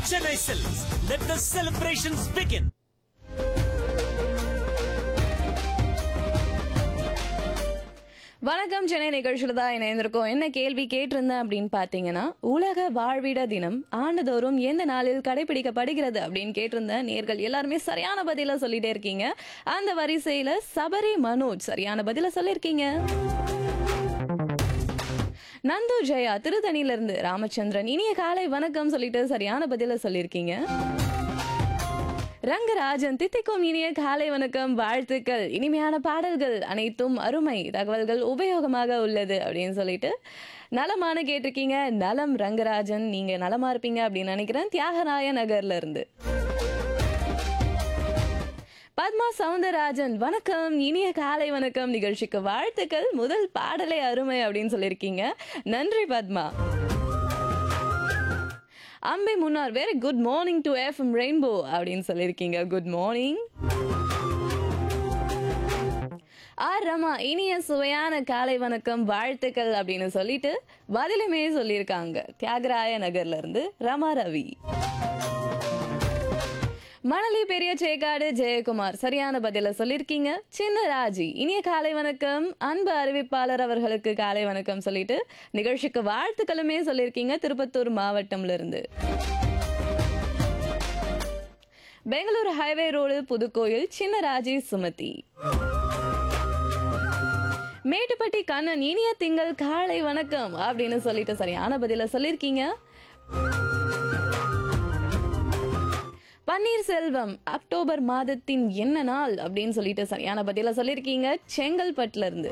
Chennai Silks. Let the celebrations begin. வணக்கம் சென்னை நிகழ்ச்சியில் தான் இணைந்திருக்கோம் என்ன கேள்வி கேட்டிருந்தேன் அப்படின்னு பார்த்தீங்கன்னா உலக வாழ்விட தினம் ஆண்டுதோறும் எந்த நாளில் கடைபிடிக்கப்படுகிறது அப்படின்னு கேட்டிருந்தேன் நேர்கள் எல்லாருமே சரியான பதில சொல்லிட்டே இருக்கீங்க அந்த வரிசையில சபரி மனோஜ் சரியான பதில சொல்லியிருக்கீங்க நந்து ஜெயா திருத்தணியில இருந்து ராமச்சந்திரன் இனிய காலை வணக்கம் சொல்லிட்டு சரியான பதில சொல்லியிருக்கீங்க ரங்கராஜன் தித்திக்கும் இனிய காலை வணக்கம் வாழ்த்துக்கள் இனிமையான பாடல்கள் அனைத்தும் அருமை தகவல்கள் உபயோகமாக உள்ளது அப்படின்னு சொல்லிட்டு நலமான கேட்டிருக்கீங்க நலம் ரங்கராஜன் நீங்க நலமா இருப்பீங்க அப்படின்னு நினைக்கிறேன் தியாகராய நகர்ல இருந்து பத்மா சவுந்தரராஜன் வணக்கம் இனிய காலை வணக்கம் நிகழ்ச்சிக்கு வாழ்த்துக்கள் முதல் பாடலே அருமை அப்படின்னு சொல்லியிருக்கீங்க நன்றி Padma Ambai Munnar very good morning to FM rainbow அப்படின்னு சொல்லியிருக்கீங்க குட் மார்னிங் ஆர் ரமா இனிய சுவையான காலை வணக்கம் வாழ்த்துக்கள் அப்படின்னு சொல்லிட்டு பதிலுமே சொல்லியிருக்காங்க தியாகராய நகர்ல இருந்து ரமா ரவி மணலி பெரிய சேக்காடு ஜெயக்குமார் சரியான பதில சொல்லியிருக்கீங்க சின்ன ராஜி இனிய காலை வணக்கம் அன்பு அறிவிப்பாளர் அவர்களுக்கு காலை வணக்கம் சொல்லிட்டு நிகழ்ச்சிக்கு வாழ்த்துக்களுமே சொல்லியிருக்கீங்க திருப்பத்தூர் மாவட்டம்ல இருந்து பெங்களூர் ஹைவே ரோடு புதுக்கோயில் சின்ன ராஜி சுமதி மேட்டுப்பட்டி கண்ணன் இனிய திங்கள் காலை வணக்கம் அப்படின்னு சொல்லிட்டு சரியான பதில சொல்லியிருக்கீங்க பன்னீர்செல்வம் அக்டோபர் மாதத்தின் என்ன நாள் அப்படின்னு சொல்லிட்டு சரியான பதில சொல்லியிருக்கீங்க செங்கல்பட்டுல இருந்து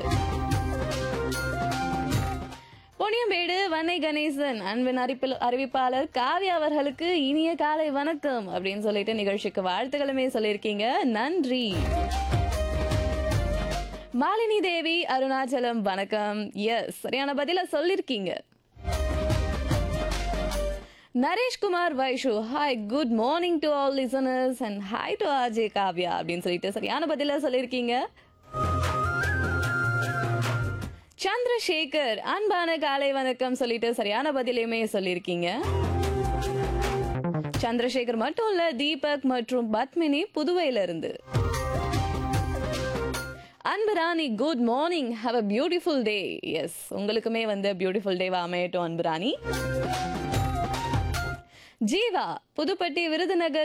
பொன்னியம்பேடு வன்னை கணேசன் அன்பின் அறிப்பில் அறிவிப்பாளர் காவ்யா அவர்களுக்கு இனிய காலை வணக்கம் அப்படின்னு சொல்லிட்டு நிகழ்ச்சிக்கு வாழ்த்துக்களுமே சொல்லியிருக்கீங்க நன்றி மாலினி தேவி அருணாச்சலம் வணக்கம் எஸ் சரியான பதில சொல்லியிருக்கீங்க Naresh Kumar Vaishu hi good morning to all listeners and hi to RJ Kavya அப்படின்னு சொல்லிட்டு சரியான பதில சொல்லியிருக்கீங்க சந்திரசேகர் அன்பான காலை வணக்கம் சொல்லிட்டு சரியான பதிலையுமே சொல்லியிருக்கீங்க சந்திரசேகர் மட்டும் இல்ல தீபக் மற்றும் பத்மினி புதுவையில இருந்து Anbu Rani good morning have a beautiful day yes உங்களுக்குமே வந்து பியூட்டிஃபுல் டேவா அமையட்டும் அன்பு ராணி ஜீவா புதுப்பட்டி விருதுநகர்